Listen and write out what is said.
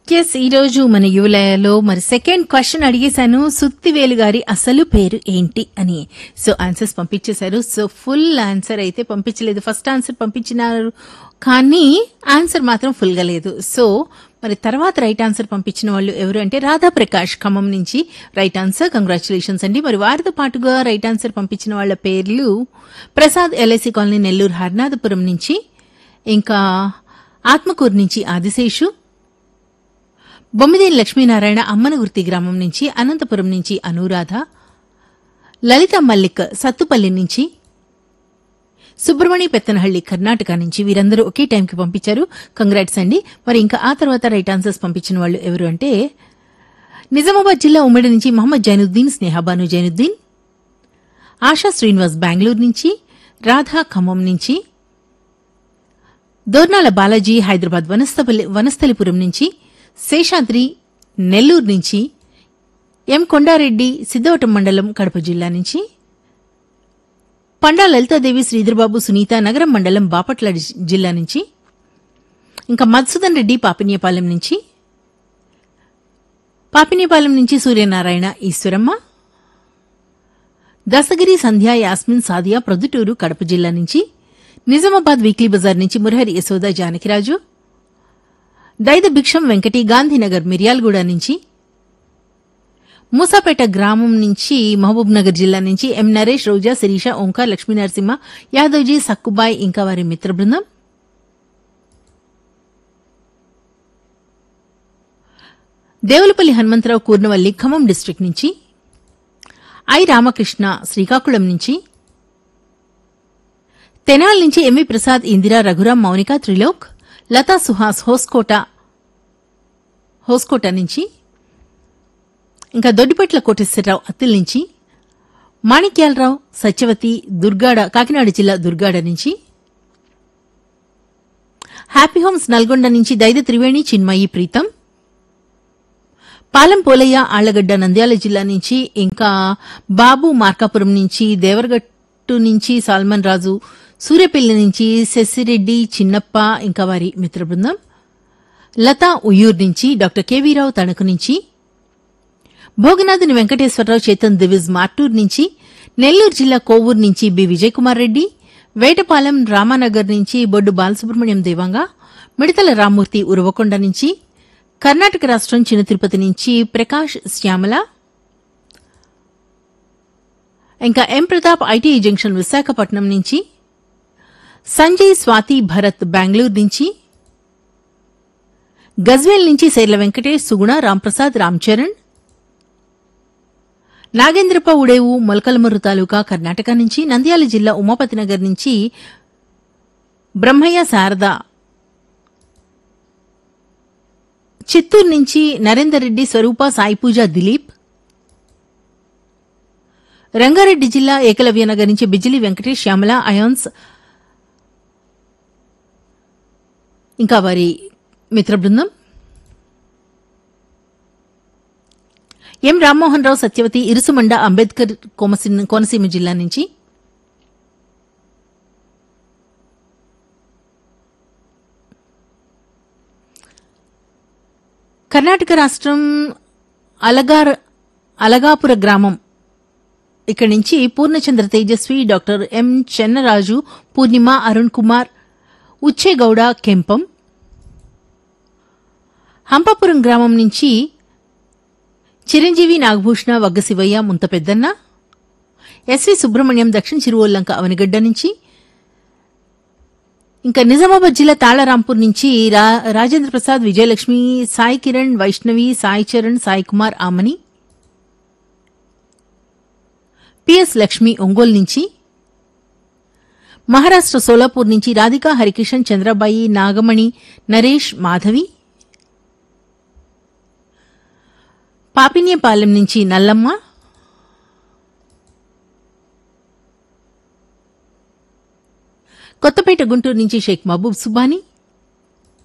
yes ఈ రోజు మన యువలయలో మరి సెకండ్ క్వశ్చన్ అడిగేశాను సుత్తివేలు గారి అసలు పేరు ఏంటి అని సో ఆన్సర్స్ పంపించేశారు సో ఫుల్ ఆన్సర్ అయితే పంపించలేదు ఫస్ట్ ఆన్సర్ పంపించినారు కానీ ఆన్సర్ మాత్రం ఫుల్ గా లేదు సో మరి తర్వాత రైట్ ఆన్సర్ పంపించిన వాళ్ళు ఎవరు అంటే రాధా ప్రకాష్ ఖమ్మం నుంచి రైట్ ఆన్సర్ కంగ్రాచులేషన్స్ అండి మరి వారితో పాటుగా రైట్ ఆన్సర్ పంపించిన వాళ్ళ పేర్లు ప్రసాద్ ఎల్ఐసి కాలనీ నెల్లూరు హర్నాథపురం నుంచి ఇంకా ఆత్మకూరు నుంచి ఆదిశేషు బొమ్మిదేని లక్ష్మీనారాయణ అమ్మనగుర్తి గ్రామం నుంచి అనంతపురం నుంచి అనురాధ లలిత మల్లిక్ సత్తుపల్లి నుంచి సుబ్రమణి పెత్తనహళ్లి కర్ణాటక నుంచి వీరందరూ ఒకే టైంకి పంపించారు కంగ్రాట్స్ అండి మరి ఇంకా ఆ తర్వాత రైట్ ఆన్సర్స్ పంపించిన వాళ్ళు ఎవరు అంటే నిజామాబాద్ జిల్లా ఉమ్మడి నుంచి మహమ్మద్ జైనుద్దీన్ స్నేహబాను జైనుద్దీన్ ఆశా శ్రీనివాస్ బెంగళూరు నుంచి రాధా ఖమ్మం నుంచి దోర్నాల బాలాజీ హైదరాబాద్ వనస్థపల్లి వనస్థలిపురం నుంచి శేషాద్రి నెల్లూరు నుంచి ఎం కొండారెడ్డి సిద్ధవటం మండలం కడప జిల్లా నుంచి పండా లలితాదేవి శ్రీధర్బాబు సునీత నగరం మండలం బాపట్ల జి- జిల్లా నుంచి ఇంకా మధుసూదన్ రెడ్డి పాపినియపాలెం నుంచి పాపినియపాలెం నుంచి సూర్యనారాయణ ఈశ్వరమ్మ దశగిరి సంధ్య యాస్మిన్ సాదియా ప్రొద్దుటూరు కడప జిల్లా నుంచి నిజామాబాద్ వీక్లీ బజార్ నుంచి మురహరి యశోద జానకిరాజు దైద భిక్షం వెంకటి గాంధీనగర్ మిర్యాలగూడ నుంచి మూసాపేట గ్రామం నుంచి మహబూబ్ నగర్ జిల్లా నుంచి ఎం నరేష్ రోజా శిరీష ఓంకార్ లక్ష్మీనరసింహ యాదవ్జీ సక్కుబాయ్ ఇంకా వారి మిత్ర బృందం దేవులపల్లి హనుమంతరావు కూర్నవల్లి ఖమ్మం డిస్టిక్ నుంచి ఐ రామకృష్ణ శ్రీకాకుళం నుంచి తెనాల్ నుంచి ఎంవి ప్రసాద్ ఇందిరా రఘురాం మౌనిక త్రిలోక్ లతా సుహాస్ హోస్కోట హోస్కోట నుంచి ఇంకా దొడ్డిపట్ల కోటేశ్వరరావు అత్తిల్ నుంచి మాణిక్యాలరావు సత్యవతి దుర్గాడ కాకినాడ జిల్లా దుర్గాడ నుంచి హ్యాపీ హోమ్స్ నల్గొండ నుంచి దైద త్రివేణి చిన్మయి ప్రీతం పాలెం పోలయ్య ఆళ్లగడ్డ నంద్యాల జిల్లా నుంచి ఇంకా బాబు మార్కాపురం నుంచి దేవరగట్టు నుంచి సాల్మన్ రాజు సూర్యపల్లి నుంచి శశిరెడ్డి చిన్నప్ప ఇంకా వారి మిత్ర బృందం లతా ఉయ్యూర్ నుంచి డాక్టర్ కేవీరావు తణుకు నుంచి భోగనాథుని వెంకటేశ్వరరావు చేతన్ దివిజ్ మార్టూర్ నుంచి నెల్లూరు జిల్లా కోవూరు నుంచి బి విజయకుమార్ రెడ్డి వేటపాలెం రామానగర్ నుంచి బొడ్డు బాలసుబ్రహ్మణ్యం దేవంగా మిడతల రామ్మూర్తి ఉరవకొండ నుంచి కర్ణాటక రాష్ట్రం చిన్న తిరుపతి నుంచి ప్రకాష్ శ్యామల ఇంకా M Pratap ITI junction Visakhapatnam నుంచి సంజయ్ స్వాతి భరత్ బెంగళూరు నుంచి గజ్వేల్ నుంచి శైర్ల వెంకటేష్ సుగుణ రాంప్రసాద్ రామ్చరణ్ నాగేంద్రప్ప ఉడేవు మొలకలమర్రు తాలూకా కర్ణాటక నుంచి నంద్యాల జిల్లా ఉమాపతినగర్ నుంచి బ్రహ్మయ్య శారద చిత్తూరు నుంచి నరేందర్ రెడ్డి స్వరూప సాయిపూజ దిలీప్ రంగారెడ్డి జిల్లా ఏకలవ్యనగర్ నుంచి బిజిలి వెంకటేష్ శ్యామల అయాన్స్ ఇంకా వారి మిత్ర బృందం ఎం రామ్మోహన్ రావు సత్యవతి ఇరుసుమండ అంబేద్కర్ కోమసిన్- కోనసీమ జిల్లా నుంచి కర్ణాటక రాష్ట్రం అలగార్ అలగాపుర గ్రామం ఇక్కడి నుంచి పూర్ణచంద్ర తేజస్వి డాక్టర్ ఎం చెన్నరాజు పూర్ణిమ అరుణ్ కుమార్ ఉచ్చేగౌడ కెంపం హంపాపురం గ్రామం నుంచి చిరంజీవి నాగభూషణ వగ్గశివయ్య ముంత పెద్దన్న ఎస్వి సుబ్రహ్మణ్యం దక్షిణ చిరువల్లంక అవనిగడ్డ నుంచి ఇంకా నిజామాబాద్ జిల్లా తాళరాంపూర్ నుంచి రా- రాజేంద్ర ప్రసాద్ విజయలక్ష్మి సాయి కిరణ్ వైష్ణవి సాయి చరణ్ సాయి కుమార్ ఆమని పిఎస్ లక్ష్మి ఒంగోలు నుంచి మహారాష్ట్ర సోలాపూర్ నుంచి రాధికా హరికిషన్ చంద్రబాయి నాగమణి నరేష్ మాధవి పాపిన్యపాలెం నుంచి నల్లమ్మ కొత్తపేట గుంటూరు నుంచి షేక్ మహబూబ్ సుబానీ